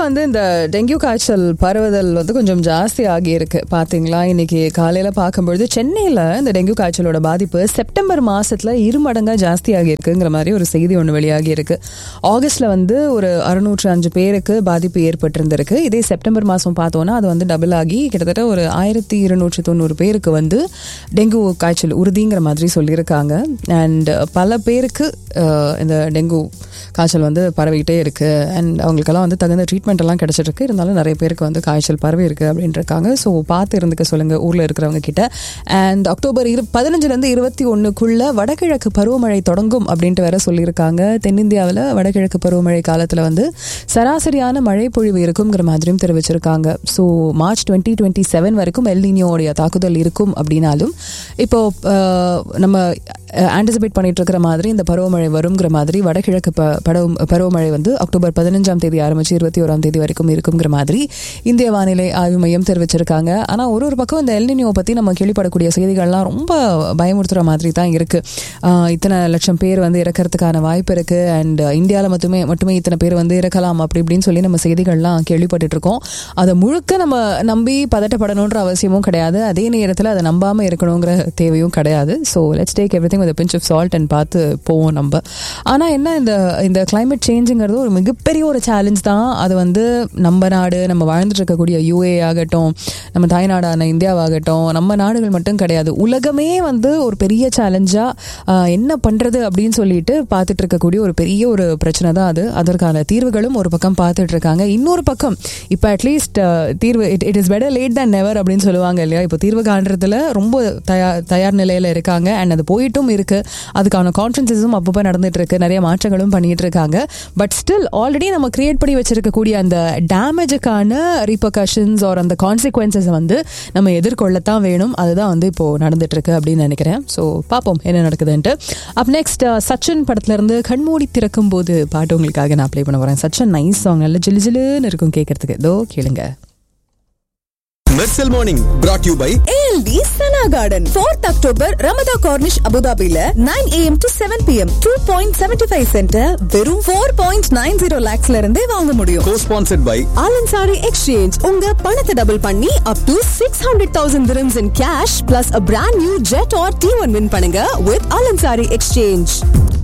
வந்து இந்த டெங்கு காய்ச்சல் பரவுதல் வந்து கொஞ்சம் ஜாஸ்தி ஆகியிருக்கு பாத்தீங்களா இன்னைக்கு காலையில பார்க்கும்பொழுது சென்னையில இந்த டெங்கு காய்ச்சலோட பாதிப்பு செப்டம்பர் மாசத்துல இரு மடங்கா ஜாஸ்தி ஆகியிருக்குங்கிற மாதிரி ஒரு செய்தி ஒன்று வெளியாகி இருக்கு ஆகஸ்ட்ல வந்து ஒரு அறுநூற்று அஞ்சு பேருக்கு பாதிப்பு ஏற்பட்டிருந்திருக்கு இதே செப்டம்பர் மாசம் பார்த்தோம்னா அது வந்து டபுள் ஆகி கிட்டத்தட்ட ஒரு ஆயிரத்தி இருநூற்றி தொண்ணூறு பேருக்கு வந்து டெங்கு காய்ச்சல் உறுதிங்கிற மாதிரி சொல்லியிருக்காங்க அண்ட் பல பேருக்கு அஹ், இந்த டெங்கு காய்ச்சல் வந்து பரவிக்கிட்டே இருக்கு அண்ட் அவங்களுக்கெல்லாம் வந்து தகுந்த ட்ரீட்மெண்ட் எல்லாம் கிடைச்சிட்டு இருக்கு இருந்தாலும் நிறைய பேருக்கு வந்து காய்ச்சல் பரவி இருக்கு அப்படின்னு இருக்காங்க ஸோ பார்த்து இருந்துக்க சொல்லுங்க ஊர்ல இருக்கிறவங்க கிட்ட அண்ட் அக்டோபர் இரு பதினஞ்சுல இருந்து இருபத்தி ஒண்ணுக்குள்ள வடகிழக்கு பருவமழை தொடங்கும் அப்படின்ட்டு வேற சொல்லியிருக்காங்க தென்னிந்தியாவில் வடகிழக்கு பருவமழை காலத்துல வந்து சராசரியான மழை பொழிவு இருக்குங்கிற மாதிரியும் தெரிவிச்சிருக்காங்க so March twenty twenty seven வரைக்கும் எல்னினியோடைய தாக்குதல் இருக்கும் அப்படின்னாலும் இப்போ அஹ், நம்ம ஆன்டிசிபேட் பண்ணிட்டு இருக்கிற மாதிரி இந்த பருவமழை வருங்கிற மாதிரி வடகிழக்கு ப படவும் பருவமழை வந்து அக்டோபர் பதினஞ்சாம் தேதி ஆரம்பிச்சு இருபத்தி ஓராம் தேதி வரைக்கும் இருக்குங்கிற மாதிரி இந்திய வானிலை ஆய்வு மையம் தெரிவிச்சிருக்காங்க ஆனா ஒரு ஒரு பக்கம் இந்த எல்னினியோ பத்தி நம்ம கேள்விப்படக்கூடிய செய்திகள்லாம் ரொம்ப பயமுறுத்துற மாதிரி தான் இருக்கு ஆஹ் இத்தனை லட்சம் பேர் வந்து இறக்கறதுக்கான வாய்ப்பு இருக்கு அண்ட் இந்தியாவில் மட்டுமே மட்டுமே இத்தனை பேர் வந்து இறக்கலாம் அப்படி இப்படின்னு சொல்லி நம்ம செய்திகள்லாம் கேள்விப்பட்டுட்டு இருக்கோம் அதை முழுக்க நம்ம நம்பி பதட்டப்படணுன்ற அவசியமும் கிடையாது அதே நேரத்தில் அதை நம்பாம இருக்கணுங்கிற தேவையும் கிடையாது so let's take everything with pinch of salt and பார்த்து போவோம் நம்ம ஆனால் என்ன இந்த இந்த climate சேஞ்சுங்கிறது ஒரு மிகப்பெரிய ஒரு சேலஞ்ச் தான் அது வந்து நம்ம நாடு நம்ம வாழ்ந்துட்டு இருக்கக்கூடிய யூஏ ஆகட்டும் நம்ம தாய்நாடான இந்தியாவாகட்டும் நம்ம நாடுகள் மட்டும் கிடையாது உலகமே வந்து ஒரு பெரிய சேலஞ்சா என்ன பண்றது அப்படின்னு சொல்லிட்டு பார்த்துட்டு இருக்கக்கூடிய ஒரு பெரிய ஒரு பிரச்சனை தான் அது அதற்கான தீர்வுகளும் ஒரு பக்கம் பார்த்துட்டு இருக்காங்க இன்னொரு பக்கம் இப்போ அட்லீஸ்ட் தீர்வு it it is better late than never அப்படின்னு சொல்லுவாங்க இல்லையா இப்போ தீர்வு காண்றதுல ரொம்ப தயார் தயார் நிலையில இருக்காங்க அண்ட் அது போயிட்டும் இருக்கு அதுக்கான கான்ஃபரன்சஸும் அப்பப்போ நடந்துட்டு இருக்கு நிறைய மாற்றங்களும் பண்ணிட்டு இருக்காங்க பட் ஸ்டில் ஆல்ரெடி நம்ம கிரியேட் பண்ணி வச்சிருக்கக்கூடிய அந்த டேமேஜுக்கான ரீபர்கஷன்ஸ் ஆர் அந்த கான்சிக்வன்சஸ் வந்து நம்ம எதிர்கொள்ளத்தான் வேணும் அதுதான் வந்து இப்போ நடந்துட்டு இருக்கு அப்படின்னு நினைக்கிறேன் ஸோ பார்ப்போம் என்ன நடக்குதுன்ட்டு அப் நெக்ஸ்ட் சச்சின் படத்துல இருந்து கண்மூடி திறக்கும் போது பாட்டு உங்களுக்காக நான் ப்ளே பண்ண போறேன் சச்சின் நைஸ் சாங் நல்ல ஜிலு ஜிலுன்னு இருக்கும் கேட்கறதுக்கு ஏதோ கேளுங்க Mersal morning brought you by ALD Sana Garden. 4th October, Ramada Cornish, Abu Dhabi. 9 a.m. to 7 p.m. 2.75 cent வெறும் 4.90 lakhsல இருந்தே வாங்க முடியும் co sponsored by Al Ansari exchange உங்க பணத்தை டபுள் பண்ணி up to six hundred thousand dirhams in cash plus a brand new jet or T1 win பண்ணுங்க with Al Ansari exchange